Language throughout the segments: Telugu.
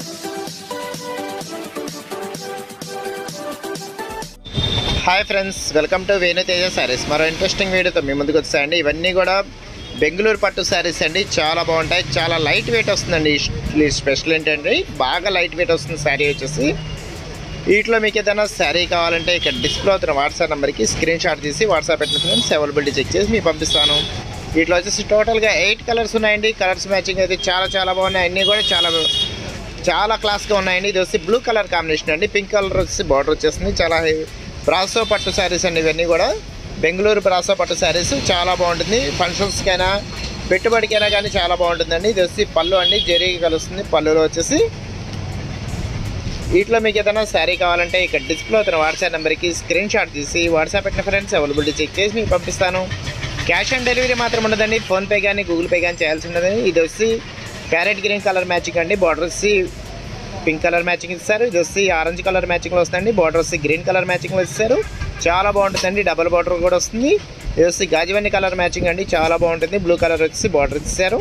hi friends welcome to Venu Teja saris మరో ఇంట్రెస్టింగ్ వీడియోతో మీ ముందుకు వచ్చాయండి ఇవన్నీ కూడా బెంగళూరు పట్టు శారీస్ అండి చాలా బాగుంటాయి చాలా లైట్ వెయిట్ వస్తుందండి ఈ స్పెషల్ ఏంటంటే బాగా లైట్ వెయిట్ వస్తుంది శారీ వచ్చేసి వీటిలో మీకు ఏదైనా శారీ కావాలంటే ఇక్కడ డిస్ప్లే అవుతున్న వాట్సాప్ నెంబర్కి స్క్రీన్ షాట్ తీసి వాట్సాప్ పెట్టిన ఫ్రెండ్స్ అవైలబిలిటీ చెక్ చేసి మీకు పంపిస్తాను వీటిలో వచ్చేసి టోటల్గా ఎయిట్ కలర్స్ ఉన్నాయండి కలర్స్ మ్యాచింగ్ అయితే చాలా చాలా బాగున్నాయి అన్నీ కూడా చాలా చాలా క్లాస్గా ఉన్నాయండి ఇది వచ్చి బ్లూ కలర్ కాంబినేషన్ అండి పింక్ కలర్ వచ్చి బార్డర్ వచ్చేస్తుంది చాలా బ్రాసో పట్టు శారీస్ అండి ఇవన్నీ కూడా బెంగళూరు బ్రాసో పట్టు శారీస్ చాలా బాగుంటుంది ఫంక్షన్స్కైనా పెట్టుబడికైనా కానీ చాలా బాగుంటుందండి ఇది వచ్చి పళ్ళు అండి జరీగా కలుస్తుంది పళ్ళులో వచ్చేసి వీటిలో మీకు ఏదైనా శారీ కావాలంటే ఇక్కడ డిస్ప్లే అవుతున్న వాట్సాప్ నెంబర్కి స్క్రీన్ షాట్ తీసి వాట్సాప్ పెట్టిన ఫ్రెండ్స్ అవైలబిలిటీ చెక్ చేసి మీకు పంపిస్తాను క్యాష్ ఆన్ డెలివరీ మాత్రం ఉండదండి ఫోన్పే కానీ గూగుల్ పే కానీ చేయాల్సి ఉండదండి ఇది వచ్చి ప్యారెట్ గ్రీన్ కలర్ మ్యాచింగ్ అండి బార్డర్ వచ్చి పింక్ కలర్ మ్యాచింగ్ ఇస్తారు ఇది వచ్చి ఆరెంజ్ కలర్ మ్యాచింగ్లో వస్తుందండి బార్డర్ వచ్చి గ్రీన్ కలర్ మ్యాచింగ్లో ఇస్తారు చాలా బాగుంటుందండి డబల్ బార్డర్ కూడా వస్తుంది ఇది వచ్చి గాజువన్ని కలర్ మ్యాచింగ్ అండి చాలా బాగుంటుంది బ్లూ కలర్ వచ్చి బార్డర్ ఇస్తారు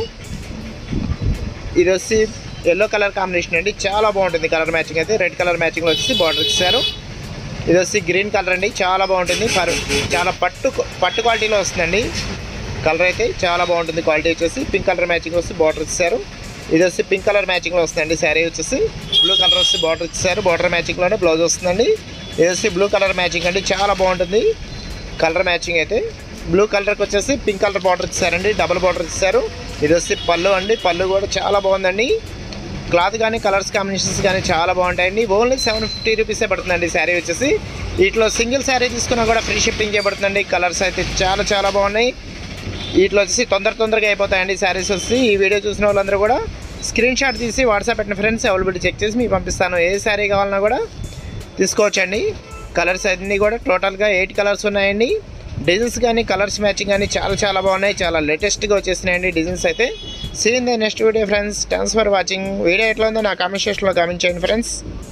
ఇది వచ్చి ఎల్లో కలర్ కాంబినేషన్ అండి చాలా బాగుంటుంది కలర్ మ్యాచింగ్ అయితే రెడ్ కలర్ మ్యాచింగ్లో వచ్చి బార్డర్ ఇచ్చారు ఇది వచ్చి గ్రీన్ కలర్ అండి చాలా బాగుంటుంది పర్ చాలా పట్టు పట్టు క్వాలిటీలో వస్తుందండి కలర్ అయితే చాలా బాగుంటుంది క్వాలిటీ వచ్చేసి పింక్ కలర్ మ్యాచింగ్ వస్తే బార్డర్ ఇచ్చారు ఇది వచ్చి పింక్ కలర్ మ్యాచింగ్లో వస్తుందండి శారీ వచ్చేసి బ్లూ కలర్ వస్తే బార్డర్ ఇచ్చారు బార్డర్ మ్యాచింగ్లోనే బ్లౌజ్ వస్తుందండి ఇది వచ్చి బ్లూ కలర్ మ్యాచింగ్ అండి చాలా బాగుంటుంది కలర్ మ్యాచింగ్ అయితే బ్లూ కలర్కి వచ్చేసి పింక్ కలర్ బార్డర్ ఇచ్చారండి డబుల్ బార్డర్ ఇచ్చారు ఇది వచ్చి పళ్ళు అండి పళ్ళు కూడా చాలా బాగుందండి క్లాత్ కానీ కలర్స్ కాంబినేషన్స్ కానీ చాలా బాగుంటాయండి ఓన్లీ సెవెన్ ఫిఫ్టీ రూపీసే పడుతుందండి శారీ వచ్చేసి వీటిలో సింగిల్ శారీ తీసుకున్నా కూడా ఫ్రీ షిప్పింగ్ చేయబడుతుందండి కలర్స్ అయితే చాలా చాలా బాగున్నాయి వీటిలో వచ్చేసి తొందర తొందరగా అయిపోతాయండి శారీస్ వచ్చి ఈ వీడియో చూసిన వాళ్ళందరూ కూడా స్క్రీన్ షాట్ తీసి వాట్సాప్ పెట్టిన ఫ్రెండ్స్ అవైలబిలిటీ చెక్ చేసి మీకు పంపిస్తాను ఏ శారీ కావాలన్నా కూడా తీసుకోవచ్చండి కలర్స్ అన్నీ కూడా టోటల్గా ఎయిట్ కలర్స్ ఉన్నాయండి డిజైన్స్ కానీ కలర్స్ మ్యాచింగ్ కానీ చాలా చాలా బాగున్నాయి చాలా లేటెస్ట్గా వచ్చేసినాయండి డిజైన్స్ అయితే see in the next video friends thanks for watching వీడియో ఎట్లా ఉందో నా కామెంట్ సెక్షన్లో కామెంట్ చేయండి ఫ్రెండ్స్